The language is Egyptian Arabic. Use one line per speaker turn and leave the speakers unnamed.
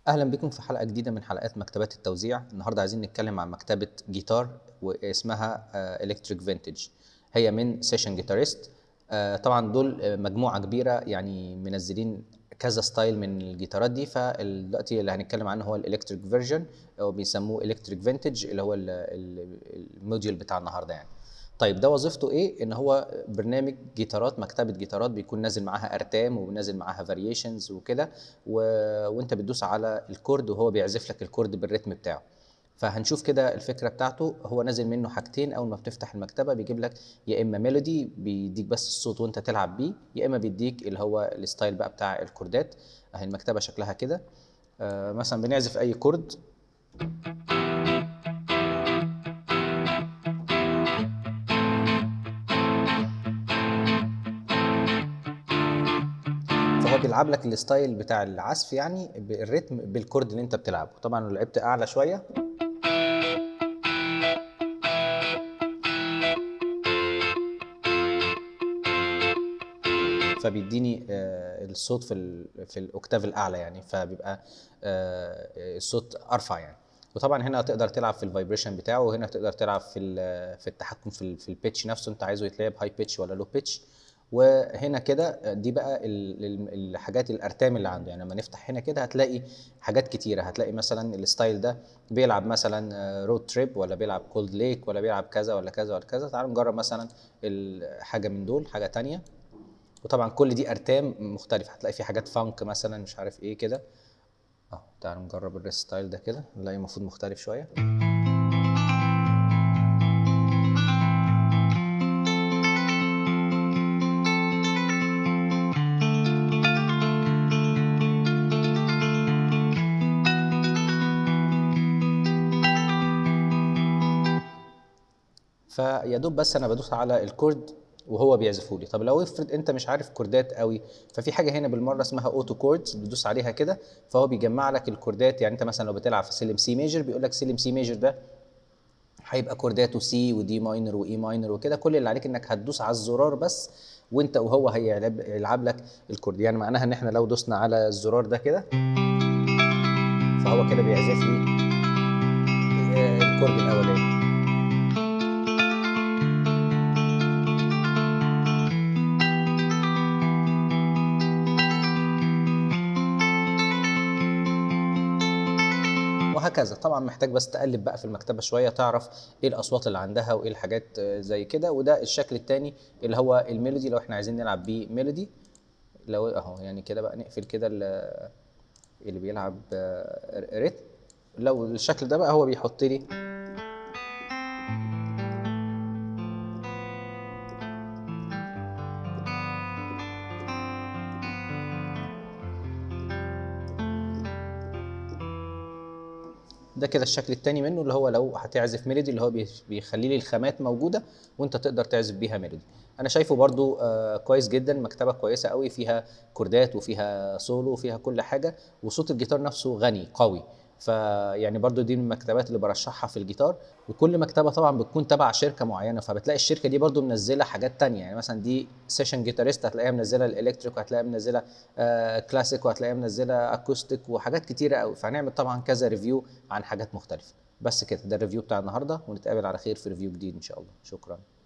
اهلا بكم في حلقه جديده من حلقات مكتبات التوزيع النهارده عايزين نتكلم عن مكتبه جيتار واسمها الكتريك فينتج هي من سيشن جيتاريست طبعا دول آه، مجموعه كبيره يعني منزلين كذا ستايل من الجيتارات دي فدلوقتي اللي هنتكلم عنه هو الالكتريك فيرجن او بيسموه الكتريك فينتج اللي هو ال- ال- الموديول بتاع النهارده يعني طيب ده وظيفته ايه ان هو برنامج جيتارات مكتبه جيتارات بيكون نازل معاها ارتام ونازل معاها فاريشنز وكده و... وانت بتدوس على الكورد وهو بيعزف لك الكورد بالريتم بتاعه فهنشوف كده الفكره بتاعته هو نازل منه حاجتين اول ما بتفتح المكتبه بيجيب لك يا اما ميلودي بيديك بس الصوت وانت تلعب بيه يا اما بيديك اللي هو الستايل بقى بتاع الكوردات اهي المكتبه شكلها كده آه مثلا بنعزف اي كورد فهو بيلعب لك الستايل بتاع العزف يعني بالريتم بالكورد اللي انت بتلعبه طبعا لو لعبت اعلى شويه فبيديني آه، الصوت في ال- في الاوكتاف الاعلى يعني فبيبقى آه، الصوت ارفع يعني وطبعا هنا تقدر تلعب في الفايبريشن بتاعه وهنا تقدر تلعب في ال- في التحكم في ال- في البيتش نفسه انت عايزه يتلعب هاي بيتش ولا لو بيتش وهنا كده دي بقى ال- ال- الحاجات الارتام اللي عنده يعني لما نفتح هنا كده هتلاقي حاجات كتيره هتلاقي مثلا الستايل ده بيلعب مثلا رود تريب ولا بيلعب كولد ليك ولا بيلعب كذا ولا كذا ولا كذا تعالوا نجرب مثلا ال- حاجه من دول حاجه تانية وطبعا كل دي ارتام مختلفه هتلاقي في حاجات فانك مثلا مش عارف ايه كده اه تعالوا نجرب الريست ستايل ده كده نلاقي المفروض مختلف شويه فيا دوب بس انا بدوس على الكورد وهو بيعزفه لي طب لو افرض انت مش عارف كوردات قوي ففي حاجه هنا بالمره اسمها اوتو كوردز بتدوس عليها كده فهو بيجمع لك الكوردات يعني انت مثلا لو بتلعب في سلم سي ميجر بيقول لك سلم سي ميجر ده هيبقى كورداته سي ودي ماينر واي ماينر وكده كل اللي عليك انك هتدوس على الزرار بس وانت وهو هيلعب يلعب لك الكورد يعني معناها ان احنا لو دوسنا على الزرار ده كده فهو كده بيعزف لي آه، الكورد الاولاني وهكذا طبعا محتاج بس تقلب بقى في المكتبه شويه تعرف ايه الاصوات اللي عندها وايه الحاجات آه، زي كده وده الشكل التاني اللي هو الميلودي لو احنا عايزين نلعب بيه ميلودي لو اهو يعني كده بقى نقفل كده ال- اللي بيلعب آه، ريتم لو الشكل ده بقى هو بيحط لي ده كده الشكل التاني منه اللي هو لو هتعزف ميلودي اللي هو بي- بيخلي لي الخامات موجوده وانت تقدر تعزف بيها ميلودي انا شايفه برضو آه كويس جدا مكتبه كويسه قوي فيها كوردات وفيها سولو وفيها كل حاجه وصوت الجيتار نفسه غني قوي فيعني برضو دي من المكتبات اللي برشحها في الجيتار وكل مكتبه طبعا بتكون تبع شركه معينه فبتلاقي الشركه دي برضو منزله حاجات تانية يعني مثلا دي سيشن جيتاريست هتلاقيها منزله الالكتريك وهتلاقيها منزله آه كلاسيك وهتلاقيها منزله اكوستيك وحاجات كتيره قوي فهنعمل طبعا كذا ريفيو عن حاجات مختلفه بس كده ده الريفيو بتاع النهارده ونتقابل على خير في ريفيو جديد ان شاء الله شكرا